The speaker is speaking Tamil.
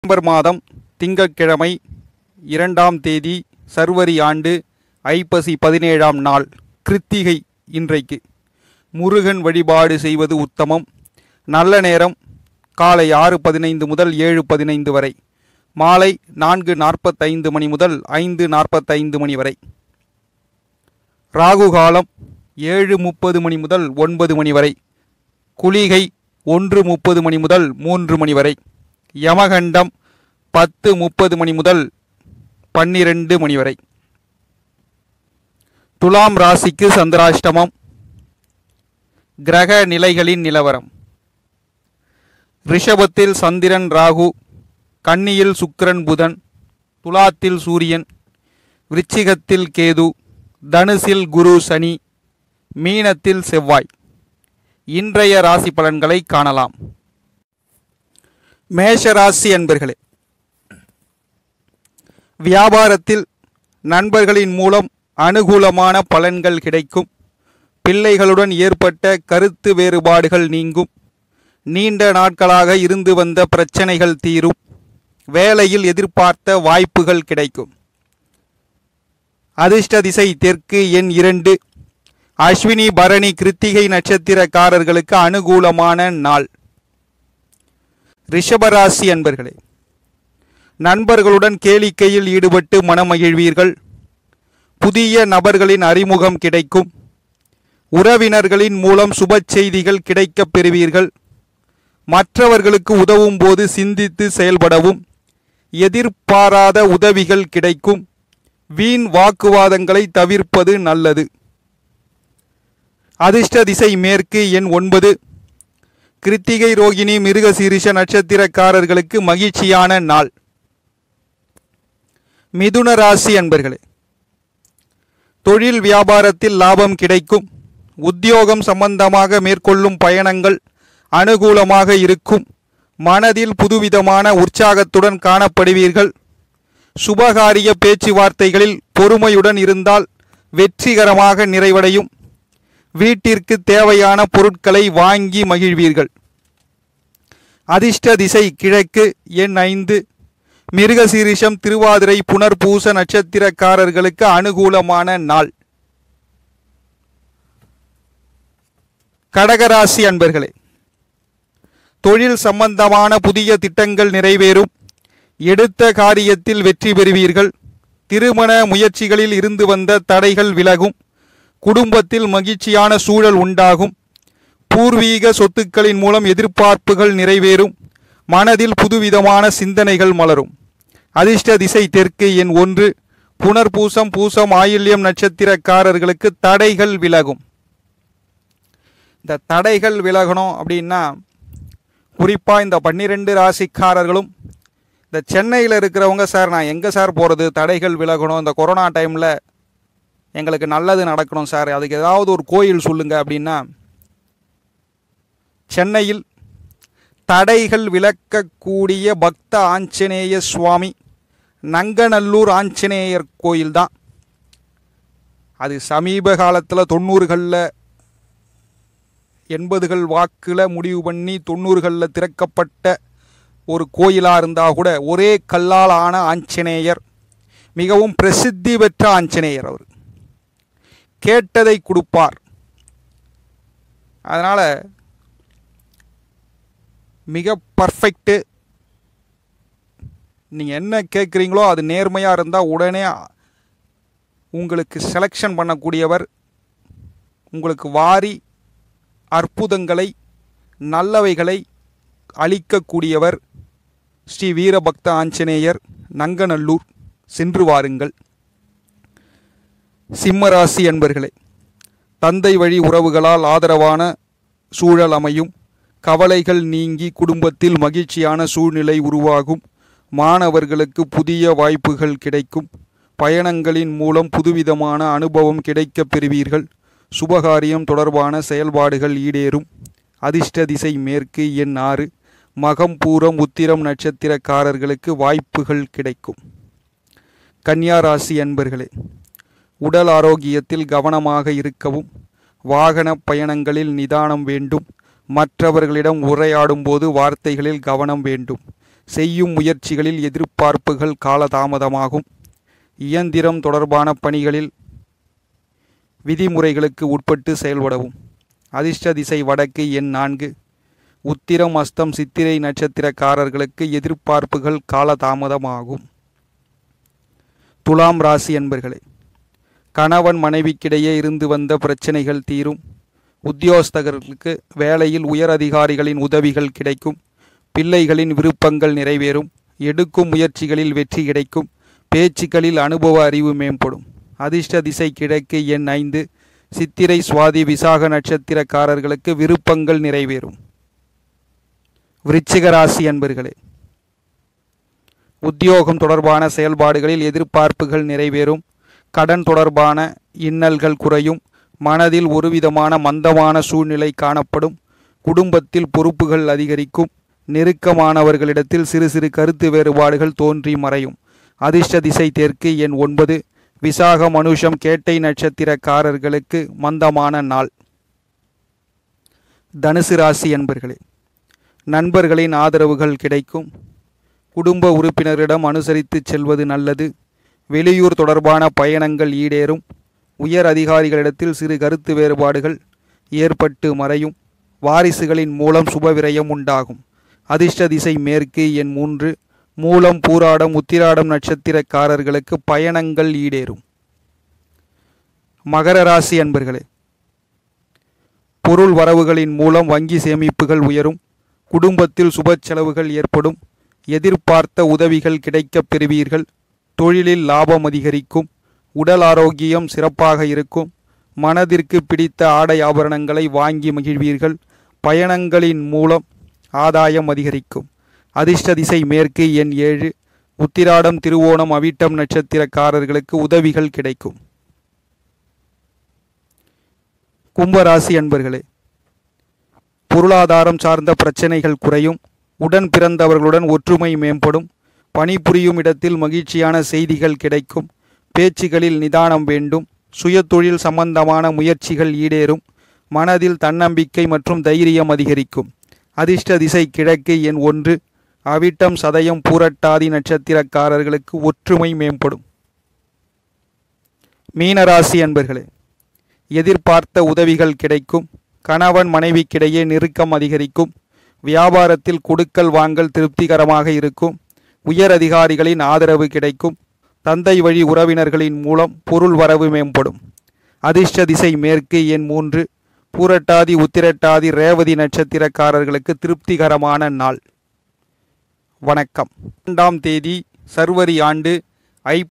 நவம்பர் மாதம் திங்கட்கிழமை இரண்டாம் தேதி சர்வரி ஆண்டு ஐப்பசி பதினேழாம் நாள் கிருத்திகை இன்றைக்கு முருகன் வழிபாடு செய்வது உத்தமம் நல்ல நேரம் காலை ஆறு பதினைந்து முதல் ஏழு பதினைந்து வரை மாலை நான்கு நாற்பத்தைந்து மணி முதல் ஐந்து நாற்பத்தைந்து மணி வரை ராகு காலம் ஏழு முப்பது மணி முதல் ஒன்பது மணி வரை குளிகை ஒன்று முப்பது மணி முதல் மூன்று மணி வரை யமகண்டம் பத்து முப்பது மணி முதல் பன்னிரண்டு மணி வரை துலாம் ராசிக்கு சந்திராஷ்டமம் கிரக நிலைகளின் நிலவரம் ரிஷபத்தில் சந்திரன் ராகு கன்னியில் சுக்கிரன் புதன் துலாத்தில் சூரியன் விருச்சிகத்தில் கேது தனுசில் குரு சனி மீனத்தில் செவ்வாய் இன்றைய ராசி பலன்களை காணலாம் மேஷ ராசி அன்பர்களே வியாபாரத்தில் நண்பர்களின் மூலம் அனுகூலமான பலன்கள் கிடைக்கும் பிள்ளைகளுடன் ஏற்பட்ட கருத்து வேறுபாடுகள் நீங்கும் நீண்ட நாட்களாக இருந்து வந்த பிரச்சனைகள் தீரும் வேலையில் எதிர்பார்த்த வாய்ப்புகள் கிடைக்கும் அதிர்ஷ்ட திசை தெற்கு எண் இரண்டு அஸ்வினி பரணி கிருத்திகை நட்சத்திரக்காரர்களுக்கு அனுகூலமான நாள் ரிஷபராசி அன்பர்களே நண்பர்களுடன் கேளிக்கையில் ஈடுபட்டு மனமகிழ்வீர்கள் புதிய நபர்களின் அறிமுகம் கிடைக்கும் உறவினர்களின் மூலம் சுப செய்திகள் கிடைக்கப் பெறுவீர்கள் மற்றவர்களுக்கு உதவும் போது சிந்தித்து செயல்படவும் எதிர்பாராத உதவிகள் கிடைக்கும் வீண் வாக்குவாதங்களை தவிர்ப்பது நல்லது அதிர்ஷ்ட திசை மேற்கு எண் ஒன்பது கிருத்திகை ரோகிணி மிருகசீரிஷ நட்சத்திரக்காரர்களுக்கு மகிழ்ச்சியான நாள் மிதுன ராசி அன்பர்களே தொழில் வியாபாரத்தில் லாபம் கிடைக்கும் உத்தியோகம் சம்பந்தமாக மேற்கொள்ளும் பயணங்கள் அனுகூலமாக இருக்கும் மனதில் புதுவிதமான உற்சாகத்துடன் காணப்படுவீர்கள் சுபகாரிய பேச்சுவார்த்தைகளில் பொறுமையுடன் இருந்தால் வெற்றிகரமாக நிறைவடையும் வீட்டிற்கு தேவையான பொருட்களை வாங்கி மகிழ்வீர்கள் அதிர்ஷ்ட திசை கிழக்கு எண் ஐந்து மிருகசீரிஷம் திருவாதிரை புனர்பூச நட்சத்திரக்காரர்களுக்கு அனுகூலமான நாள் கடகராசி அன்பர்களே தொழில் சம்பந்தமான புதிய திட்டங்கள் நிறைவேறும் எடுத்த காரியத்தில் வெற்றி பெறுவீர்கள் திருமண முயற்சிகளில் இருந்து வந்த தடைகள் விலகும் குடும்பத்தில் மகிழ்ச்சியான சூழல் உண்டாகும் பூர்வீக சொத்துக்களின் மூலம் எதிர்பார்ப்புகள் நிறைவேறும் மனதில் புதுவிதமான சிந்தனைகள் மலரும் அதிர்ஷ்ட திசை தெற்கு எண் ஒன்று புனர்பூசம் பூசம் ஆயில்யம் நட்சத்திரக்காரர்களுக்கு தடைகள் விலகும் இந்த தடைகள் விலகணும் அப்படின்னா குறிப்பாக இந்த பன்னிரெண்டு ராசிக்காரர்களும் இந்த சென்னையில் இருக்கிறவங்க சார் நான் எங்கே சார் போகிறது தடைகள் விலகணும் இந்த கொரோனா டைமில் எங்களுக்கு நல்லது நடக்கணும் சார் அதுக்கு ஏதாவது ஒரு கோயில் சொல்லுங்க அப்படின்னா சென்னையில் தடைகள் விளக்கக்கூடிய பக்த ஆஞ்சநேய சுவாமி நங்கநல்லூர் ஆஞ்சநேயர் கோயில் தான் அது சமீப காலத்தில் தொண்ணூறுகளில் எண்பதுகள் வாக்கில் முடிவு பண்ணி தொண்ணூறுகளில் திறக்கப்பட்ட ஒரு கோயிலாக இருந்தால் கூட ஒரே கல்லால் ஆன ஆஞ்சநேயர் மிகவும் பிரசித்தி பெற்ற ஆஞ்சநேயர் அவர் கேட்டதை கொடுப்பார் அதனால் மிக பர்ஃபெக்ட்டு நீங்கள் என்ன கேட்குறீங்களோ அது நேர்மையாக இருந்தால் உடனே உங்களுக்கு செலெக்ஷன் பண்ணக்கூடியவர் உங்களுக்கு வாரி அற்புதங்களை நல்லவைகளை அளிக்கக்கூடியவர் ஸ்ரீ வீரபக்த ஆஞ்சநேயர் நங்கநல்லூர் சென்று வாருங்கள் சிம்மராசி அன்பர்களே தந்தை வழி உறவுகளால் ஆதரவான சூழல் அமையும் கவலைகள் நீங்கி குடும்பத்தில் மகிழ்ச்சியான சூழ்நிலை உருவாகும் மாணவர்களுக்கு புதிய வாய்ப்புகள் கிடைக்கும் பயணங்களின் மூலம் புதுவிதமான அனுபவம் கிடைக்கப் பெறுவீர்கள் சுபகாரியம் தொடர்பான செயல்பாடுகள் ஈடேறும் அதிர்ஷ்ட திசை மேற்கு எண் ஆறு மகம் பூரம் உத்திரம் நட்சத்திரக்காரர்களுக்கு வாய்ப்புகள் கிடைக்கும் கன்னியா ராசி அன்பர்களே உடல் ஆரோக்கியத்தில் கவனமாக இருக்கவும் வாகன பயணங்களில் நிதானம் வேண்டும் மற்றவர்களிடம் உரையாடும் போது வார்த்தைகளில் கவனம் வேண்டும் செய்யும் முயற்சிகளில் எதிர்பார்ப்புகள் காலதாமதமாகும் இயந்திரம் தொடர்பான பணிகளில் விதிமுறைகளுக்கு உட்பட்டு செயல்படவும் அதிர்ஷ்ட திசை வடக்கு எண் நான்கு உத்திரம் அஸ்தம் சித்திரை நட்சத்திரக்காரர்களுக்கு எதிர்பார்ப்புகள் காலதாமதமாகும் துலாம் ராசி என்பர்களே கணவன் மனைவிக்கிடையே இருந்து வந்த பிரச்சனைகள் தீரும் உத்தியோகஸ்தகர்களுக்கு வேலையில் உயர் அதிகாரிகளின் உதவிகள் கிடைக்கும் பிள்ளைகளின் விருப்பங்கள் நிறைவேறும் எடுக்கும் முயற்சிகளில் வெற்றி கிடைக்கும் பேச்சுக்களில் அனுபவ அறிவு மேம்படும் அதிர்ஷ்ட திசை கிழக்கு எண் ஐந்து சித்திரை சுவாதி விசாக நட்சத்திரக்காரர்களுக்கு விருப்பங்கள் நிறைவேறும் விருச்சிக ராசி அன்பர்களே உத்தியோகம் தொடர்பான செயல்பாடுகளில் எதிர்பார்ப்புகள் நிறைவேறும் கடன் தொடர்பான இன்னல்கள் குறையும் மனதில் ஒருவிதமான மந்தமான சூழ்நிலை காணப்படும் குடும்பத்தில் பொறுப்புகள் அதிகரிக்கும் நெருக்கமானவர்களிடத்தில் சிறு சிறு கருத்து வேறுபாடுகள் தோன்றி மறையும் அதிர்ஷ்ட திசை தெற்கு எண் ஒன்பது விசாக மனுஷம் கேட்டை நட்சத்திரக்காரர்களுக்கு மந்தமான நாள் தனுசு ராசி என்பர்களே நண்பர்களின் ஆதரவுகள் கிடைக்கும் குடும்ப உறுப்பினரிடம் அனுசரித்து செல்வது நல்லது வெளியூர் தொடர்பான பயணங்கள் ஈடேறும் உயர் அதிகாரிகளிடத்தில் சிறு கருத்து வேறுபாடுகள் ஏற்பட்டு மறையும் வாரிசுகளின் மூலம் சுபவிரயம் உண்டாகும் அதிர்ஷ்ட திசை மேற்கு எண் மூன்று மூலம் பூராடம் உத்திராடம் நட்சத்திரக்காரர்களுக்கு பயணங்கள் ஈடேறும் மகர ராசி அன்பர்களே பொருள் வரவுகளின் மூலம் வங்கி சேமிப்புகள் உயரும் குடும்பத்தில் சுப செலவுகள் ஏற்படும் எதிர்பார்த்த உதவிகள் கிடைக்கப் பெறுவீர்கள் தொழிலில் லாபம் அதிகரிக்கும் உடல் ஆரோக்கியம் சிறப்பாக இருக்கும் மனதிற்கு பிடித்த ஆடை ஆபரணங்களை வாங்கி மகிழ்வீர்கள் பயணங்களின் மூலம் ஆதாயம் அதிகரிக்கும் அதிர்ஷ்ட திசை மேற்கு எண் ஏழு உத்திராடம் திருவோணம் அவிட்டம் நட்சத்திரக்காரர்களுக்கு உதவிகள் கிடைக்கும் கும்பராசி அன்பர்களே பொருளாதாரம் சார்ந்த பிரச்சனைகள் குறையும் உடன் பிறந்தவர்களுடன் ஒற்றுமை மேம்படும் பணிபுரியும் இடத்தில் மகிழ்ச்சியான செய்திகள் கிடைக்கும் பேச்சுகளில் நிதானம் வேண்டும் சுயதொழில் சம்பந்தமான முயற்சிகள் ஈடேறும் மனதில் தன்னம்பிக்கை மற்றும் தைரியம் அதிகரிக்கும் அதிர்ஷ்ட திசை கிழக்கு எண் ஒன்று அவிட்டம் சதயம் பூரட்டாதி நட்சத்திரக்காரர்களுக்கு ஒற்றுமை மேம்படும் மீனராசி அன்பர்களே எதிர்பார்த்த உதவிகள் கிடைக்கும் கணவன் மனைவிக்கிடையே நெருக்கம் அதிகரிக்கும் வியாபாரத்தில் கொடுக்கல் வாங்கல் திருப்திகரமாக இருக்கும் உயர் அதிகாரிகளின் ஆதரவு கிடைக்கும் தந்தை வழி உறவினர்களின் மூலம் பொருள் வரவு மேம்படும் அதிர்ஷ்ட திசை மேற்கு எண் மூன்று பூரட்டாதி உத்திரட்டாதி ரேவதி நட்சத்திரக்காரர்களுக்கு திருப்திகரமான நாள் வணக்கம் இரண்டாம் தேதி சர்வரி ஆண்டு ஐ